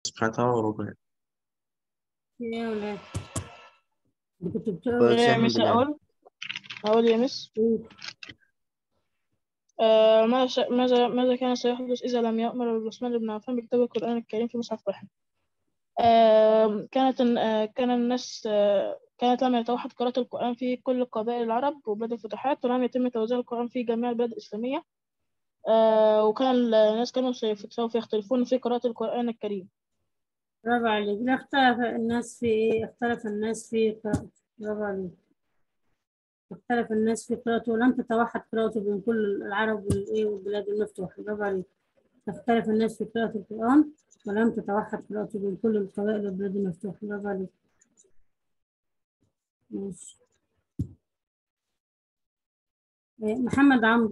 سمعتها وربع يا ولاد انتوا كنتوا بتقروا يا وسام مس بلال أقول أقول يا مس إيه؟ آه ماذا ش- ماذا ماذا كان سيحدث إذا لم يأمر عثمان بن عفان بكتاب القرآن الكريم في مصحف واحد آه كانت الن- آه كان الناس آه كانت لم يتوحد قراءة القرآن في كل قبائل العرب وبلاد الفتوحات ولم يتم توزيع القرآن في جميع البلاد الإسلامية آه وكان الناس كانوا سيف- سوف يختلفون في قراءة القرآن الكريم برافو عليك لا اختلف الناس في ايه اختلف الناس في قراءته برافو عليك اختلف الناس في قراءته ولم تتوحد قراءته بين كل العرب والايه والبلاد المفتوحة برافو عليك اختلف الناس في قراءة القرآن ولم تتوحد قراءته بين كل القبائل والبلاد المفتوحة برافو عليك ماشي إيه، محمد عمرو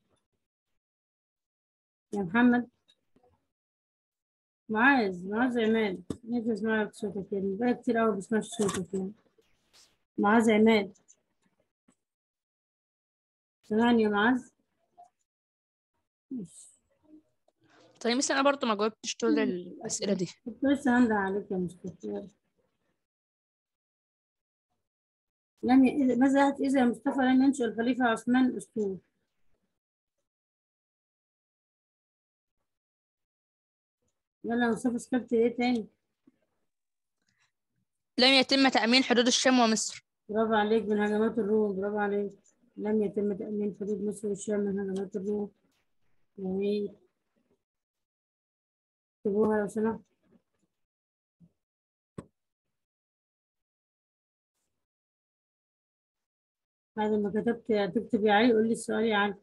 يا محمد معاذ معاذ عماد نفسي اسمع لك صوتك يعني بقى كتير قوي بسمعش صوتك يعني معاذ عماد سامعني يا معاذ ماشي. طيب مثلا انا برضو ما جاوبتش كل الاسئله دي كنت لسه هندع عليك يا مصطفى يلا. لم ي... إذا- ماذا يحدث إذا مصطفى لم ينشئ الخليفة عثمان أسطول يلا يا مصطفى سكبت إيه تاني لم يتم تامين حدود الشام ومصر برافو عليك من هجمات الروم برافو عليك لم يتم تأمين حدود مصر والشام من هجمات الروم جميل اكتبوها لو سمحت بعد ما كتبت تكتب يا علي قول لي السؤال يا علي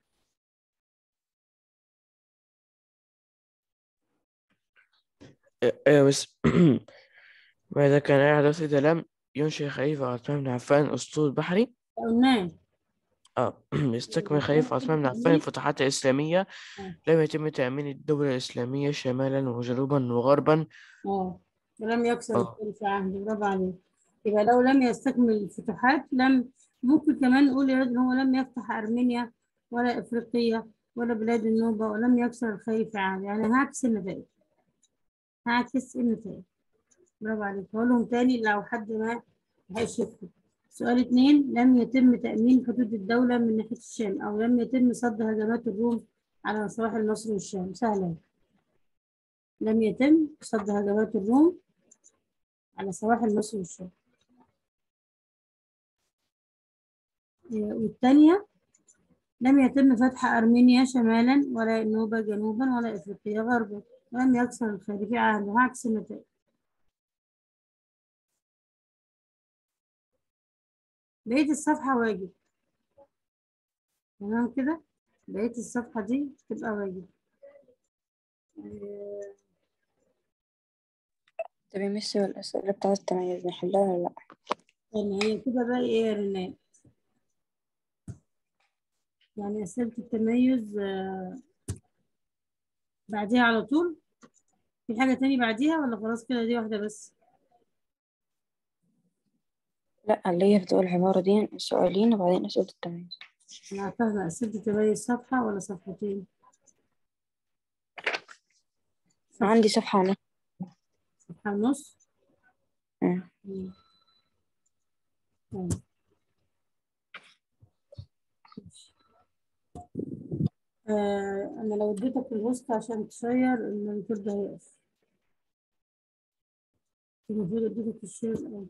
ايوه بس ماذا كان يحدث إذا لم ينشئ خليفة عثمان بن عفان أسطول بحري؟ قلناه اه يستكمل خليفة عثمان بن عفان الفتوحات الإسلامية لم يتم تأمين الدولة الإسلامية شمالا وجنوبا وغربا اه ولم يكسر آه. الثالث عهد برافو عليك يبقى لو لم يستكمل الفتوحات لم ممكن كمان نقول يا ريت إن هو لم يفتح أرمينيا ولا إفريقيا ولا بلاد النوبة ولم يكسر الخليفة عهد يعني هعكس النتائج هعكس النتائج برافو عليك هقولهم تاني لو حد ما لحقش يكتب سؤال اتنين لم يتم تأمين حدود الدولة من ناحية الشام أو لم يتم صد هجمات الروم على سواحل مصر والشام سهلة لم يتم صد هجمات الروم على سواحل مصر والشام إيه، والتانية لم يتم فتح أرمينيا شمالا ولا النوبة جنوبا ولا إفريقيا غربا ولم يكسر الخارجي عهد عكس النتائج بقية الصفحة واجب تمام كده بقية الصفحة دي تبقى واجب إيه، طب يا ميسي والأسئلة بتاعة التميز نحلها ولا لأ؟ يعني هي كده بقى ايه يا رنات يعني أسئلة التميز آه، بعديها على طول في حاجة تاني بعديها ولا خلاص كده دي واحدة بس لأ اللي هي بتقول العبارة دي سؤالين وبعدين أسئلة التميز أنا فاهمة أسئلة التميز صفحة ولا صفحتين عندي صفحة ونص صفحة ونص مم. مم. طيب. ماشي. آه أنا لو اديتك الوسط عشان تشير المونيتور ده هيقف المفروض اديتك الشير الأول.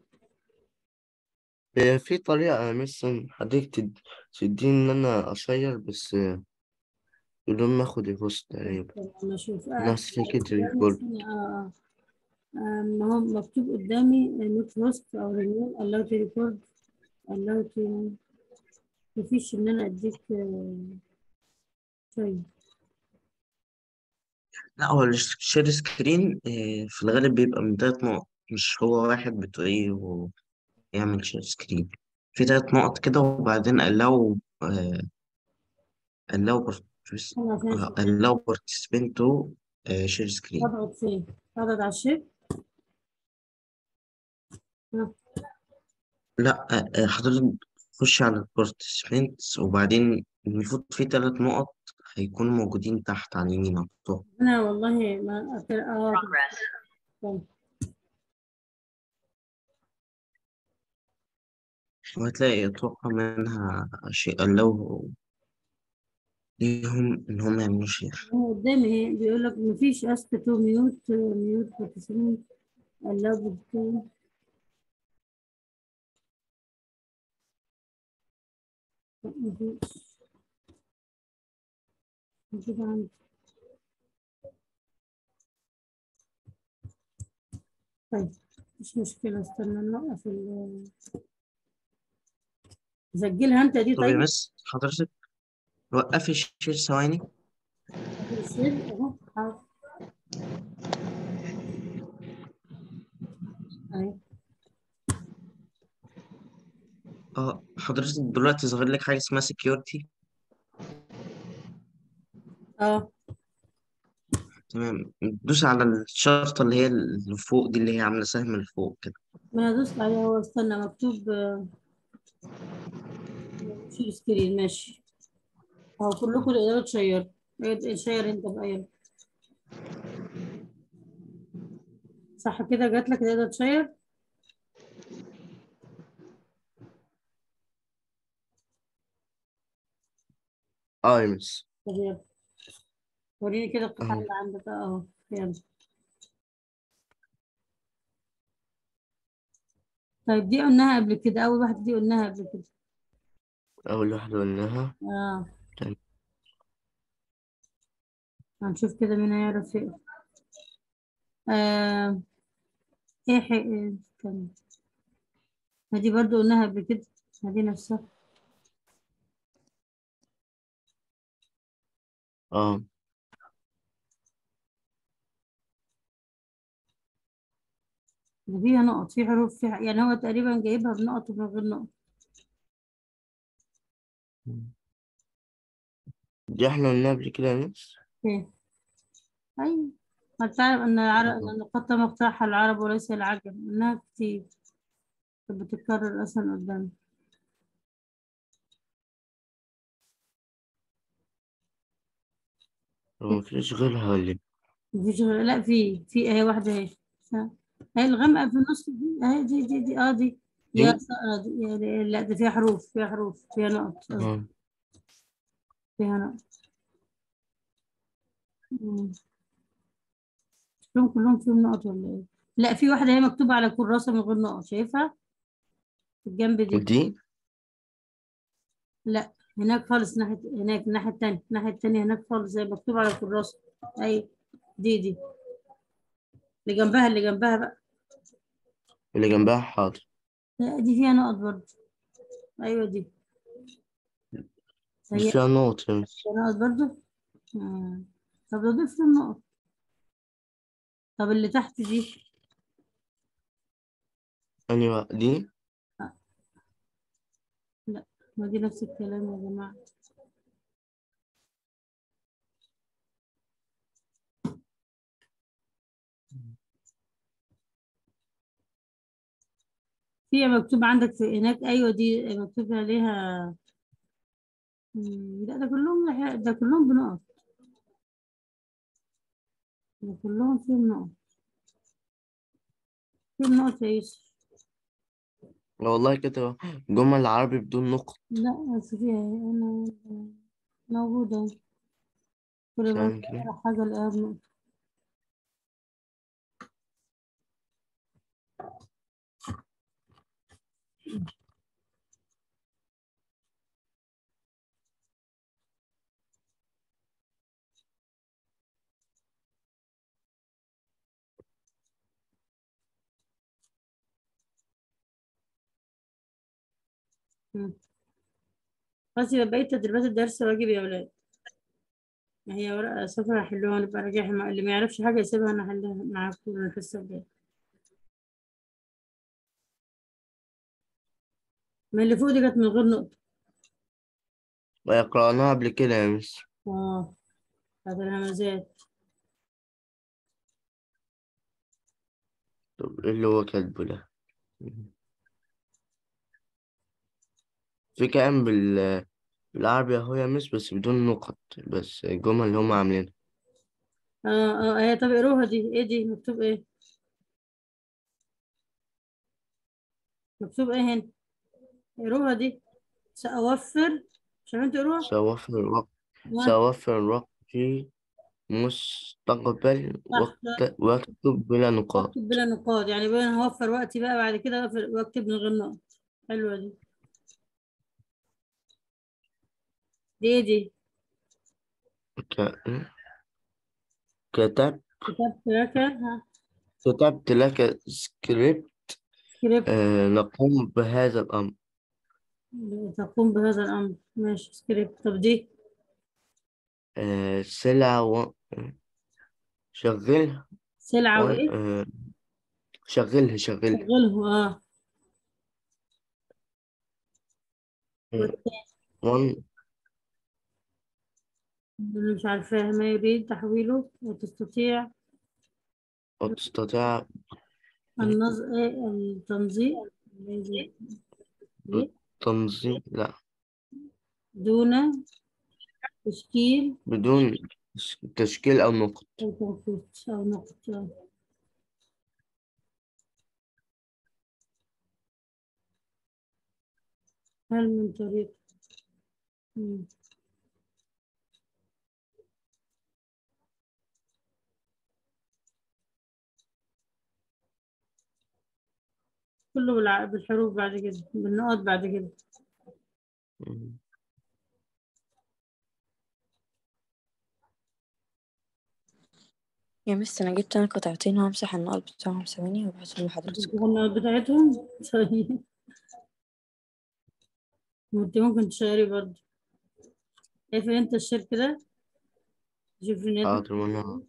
هي في طريقة مثلا حضرتك تد- تديني إن أنا أشير بس بدون ما آخد الهوست تقريبا طب أنا أشوف آه نفس فكرة يعني الريكورد ثانية، آه آه آه، ما هو مكتوب قدامي نوت هوست أو رينيول allow to record allow to مفيش إن أنا أديك آه، شيء لا هو الشير سكرين آه، في الغالب بيبقى من تلات نقط مش هو واحد بتقوليه ويعمل شير سكرين في تلات نقط كده وبعدين allow آه، allow participants أنا عشان آه، allow participant to آه، share screen أضغط فين؟ أضغط على الشير ها، لا آه، آه، حضرتك خش على participants وبعدين المفروض في تلات نقط هيكونوا موجودين تحت على اليمين أحطهم أنا والله ما أكل آه طيب. وهتلاقي أتوقع منها أشياء لو ليهم إن هم يعملوا شير هو قدامي اهي بيقول لك مفيش اسك تو ميوت ميوت بتسمين allow بتكون مفيش مفيش عندي طيب مش مشكلة استنى نوقف ال سجلها انت دي طب يا طيب مس حضرتك وقفي الشير ثواني الشير اهو حاضر اهي اه حضرتك دلوقتي ظاهر لك حاجة اسمها سكيورتي اه تمام دوس على الشرطة اللي هي اللي فوق دي اللي هي عاملة سهم اللي فوق كده ما انا دوست عليها هو استنى مكتوب شير سكرين ماشي اهو كلكم الإدارة تشير شير انت بقى يلا صح كده جات لك الإدارة تشير اه يا مس طب يلا وريني كده القطعة أهو. اللي عندك اهو يلا طيب دي قلناها قبل كده أول واحدة دي قلناها قبل كده أول واحدة قلناها اه تاني. هنشوف كده مين هيعرف يقرا آه. ايه حق استنى دي برضو قلناها قبل كده دي نفسها اه ده فيها نقط في حروف فيها يعني هو تقريبا جايبها بنقط ومن غير نقط دي احنا قلناها قبل كده يا مس ايه ايوه هتعرف ان العرب ان الخطة مفتاحها العرب وليس العجم انها كتير كانت بتتكرر اصلا قدامي هو مفيش غيرها ولا إيه؟ مفيش غير لا في في اهي واحدة اهي هي الغامقة في النص دي اهي دي دي دي اه دي يا دي؟ صقرة دي يا- لا ده فيها حروف فيها حروف فيها نقط قصدي، اه فيها نقط مم. كلهم كلهم فيهم نقط ولا ايه؟ لا في واحدة هي مكتوبة على كراسة من غير نقط شايفها؟ في الجنب دي ودي لا هناك خالص ناحية هناك الناحية التانية الناحية التانية هناك خالص زي مكتوب على الكراسة أي دي دي اللي جنبها اللي جنبها بقى اللي جنبها حاضر لا دي فيها نقط برضه أيوة دي دي هي فيها نقط يا مس فيها نقط برضه آه. طب ده ضيف لهم نقط طب اللي تحت دي أنهي واحدة؟ دي ما دي نفس الكلام يا جماعة في مكتوب عندك في هناك أيوة دي مكتوب عليها مم، لا ده كلهم لح- ده كلهم بنقط ده كلهم فيهم نقط فيهم نقط يا يوسف لا والله كده جمل عربي بدون نقط لا بس فيها أنا موجودة كل ما ثواني كده أقرأ حاجة الآن نقطة مم. بس يبقى بقية تدريبات الدرس واجب يا ولاد ما هي ورقة صفحة هحلوها نبقى راجعها مع اللي ما يعرفش حاجة يسيبها أنا أحلها معاكم الحصة الجاية ما اللي فوق دي كانت من غير نقطة وقرأناها قبل كده يا مس اه بتاعت الهمزات طب إيه اللي هو كاتبه ده في كلام بال بالعربي اهو يا مس بس بدون نقط بس الجمل اللي هم عاملينها اه اه هي طب اقروها دي ايه دي مكتوب ايه مكتوب ايه هنا اقروها دي سأوفر مش عارفين تقروها سأوفر الوقت ها، سأوفر الوقت في مستقبل صح وقت واكتب بلا نقاط اكتب بلا نقاط يعني بقى انا هوفر وقتي بقى بعد كده أوفر- واكتب من غير نقط حلوة دي دي ايه دي ك- كتب كتبت لك ها كتبت لك سكريبت سكريبت آه نقوم بهذا الأمر تقوم بهذا الأمر ماشي سكريبت طب دي آه سلع و... شغلها سلعة و... وإيه آه شغلها شغلها شغله اه آه، وان أنا مش عارفاها ما يريد تحويله وتستطيع وتستطيع النظ... إيه التنظيم إيه؟ تنظيم لا دون تشكيل بدون تشكيل أو نقط أو تنقيط أو نقط آه. هل من طريق مم. كله بالع- بالحروف بعد كده بالنقط بعد كده مم. يا مس أنا جبت أنا قطعتين وهمسح النقط بتاعهم ثواني وابعتهم لحضرتك النقط بتاعتهم طيب وانت ممكن تشتري برضه شايف انت الشركة ده شوف ان انت حاضر وأنا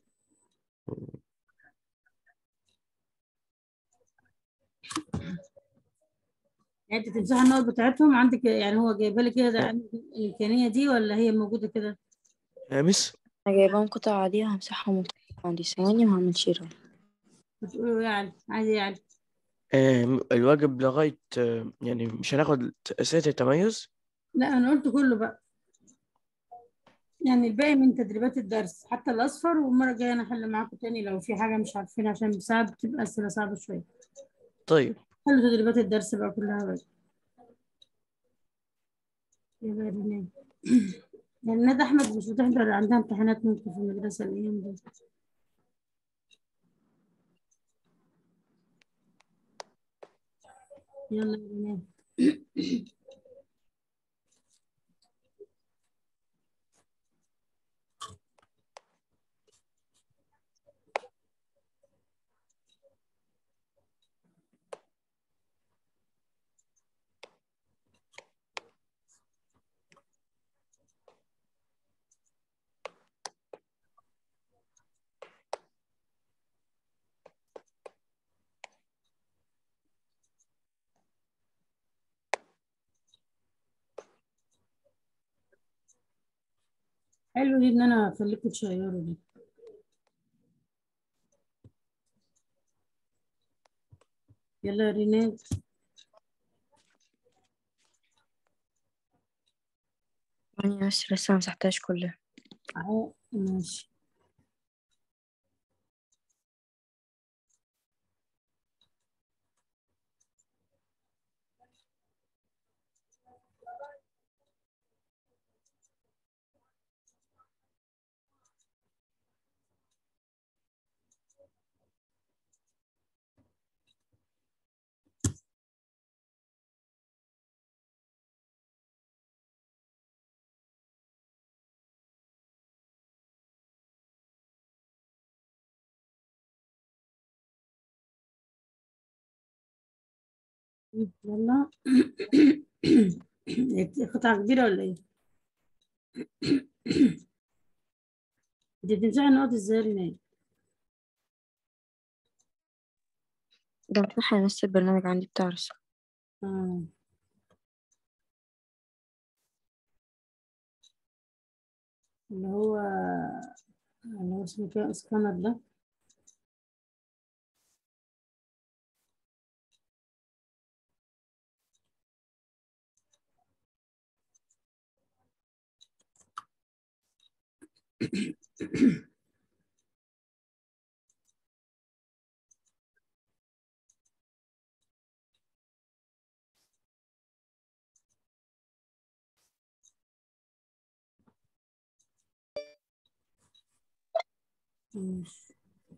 يعني انت تمسح النقط بتاعتهم عندك يعني هو جايبها لك كده عندك الامكانيه دي ولا هي موجوده كده يا مس أنا جايباهم قطع عادية همسحهم عندي ثواني وهعمل شير بتقولوا يعني عادي يعني آه الواجب لغاية آه يعني مش هناخد أسئلة التميز لا انا قلت كله بقى يعني الباقي من تدريبات الدرس حتى الاصفر والمره الجايه انا احل معاكم تاني لو في حاجه مش عارفينها عشان ساعات بتبقى اسئله صعبه شويه طيب حلوا تدريبات الدرس بقى كلها بقى يا بقى رنان يعني ندى احمد مش بتحضر عندها امتحانات ممكن في المدرسه الايام دي يلا يا رنان حلو دي ان انا اخليكم تشيروا دي يلا يا ريناد ثواني بس لسه مسحتهاش كلها اهو ماشي يلا قطعة كبيرة ولا ايه؟ انت بتمسحي النقط ازاي يا ريناد؟ ده مفتاح نفس البرنامج عندي بتاع رسم اه اللي هو اللي هو اسمه كده اسكانر ده ماشي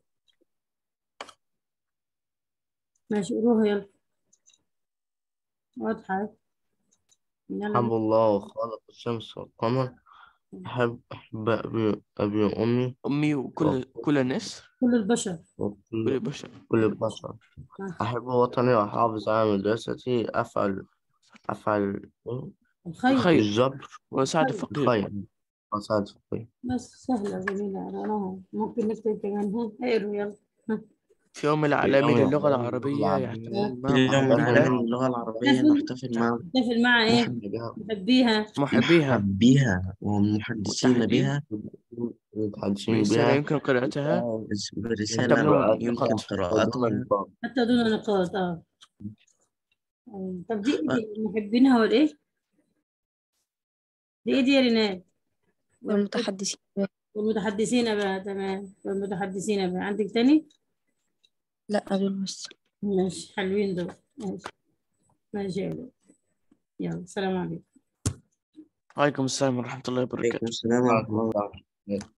ماشي قروها يلا واضحة يلا أحب الله خالق الشمس والقمر أحب أحب أبي أبي وأمي أمي وكل كل الناس كل البشر كل وكل البشر كل البشر أحب وطني وأحافظ على مدرستي أفعل أفعل الخير الخير الجبر وساعد الفقير الخير وسعد الفقير بس سهلة جميلة قرأناها ممكن نكتب كمان ها اقروا يلا ها. في يوم العالمي اليوم للغة العالمي للغة العربية العربية يحتفل اليوم مع العالمي للغة العربية نحتفل مع نحتفل مع ايه نحن بها نحبيها محبيها محبيها والمحدثين متحدين بها متحدثين برسالة بها يمكن قراءتها بس حتى برسالة بدون يمكن نقاط قراءتها حتى دون نقاط اه آه. طب دي دي محبينها ولا ايه؟ دي ايه دي يا ريناد؟ والمتحدثين والمتحدثين بقى تمام والمتحدثين بقى عندك تاني؟ لا دول بس ماشي حلوين دول ماشي ماشي يا ولاد. يلا سلام عليكم وعليكم السلام ورحمة الله وبركاته عليكم السلام ورحمة الله